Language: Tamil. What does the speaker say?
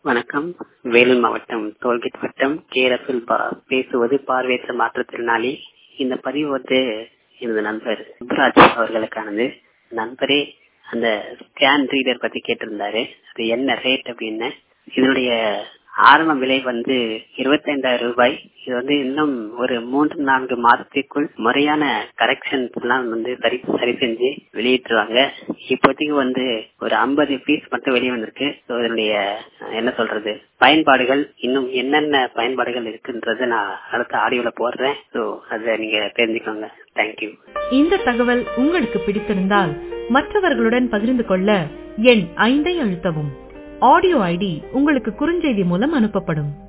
வணக்கம் வேலூர் மாவட்டம் டோல்கேட் வட்டம் கே ரசுல் பா பேசுவது பார்வையற்ற மாற்றுத்திறனாளி இந்த பதிவு வந்து எனது நண்பர் சுப்ராஜ் அவர்களுக்கானது நண்பரே அந்த ஸ்கேன் ரீடர் பத்தி கேட்டிருந்தாரு அது என்ன ரேட் அப்படின்னு இதனுடைய ஆரம்ப விலை வந்து இருபத்தைந்தாயிரம் ரூபாய் இது வந்து இன்னும் ஒரு மூன்று நான்கு மாதத்திற்குள் முறையான கரெக்ஷன்ஸ் எல்லாம் வந்து சரி சரி செஞ்சு வெளியிட்டுருவாங்க இப்போதைக்கு வந்து ஒரு ஐம்பது பீஸ் மட்டும் வெளியே வந்திருக்கு ஸோ இதனுடைய என்ன சொல்றது பயன்பாடுகள் இன்னும் என்னென்ன பயன்பாடுகள் இருக்குன்றத நான் அடுத்த ஆடியோல போடுறேன் ஸோ அதை நீங்க தெரிஞ்சுக்கோங்க தேங்க்யூ இந்த தகவல் உங்களுக்கு பிடித்திருந்தால் மற்றவர்களுடன் பகிர்ந்து கொள்ள எண் ஐந்தை அழுத்தவும் ஆடியோ ஐடி உங்களுக்கு குறுஞ்செய்தி மூலம் அனுப்பப்படும்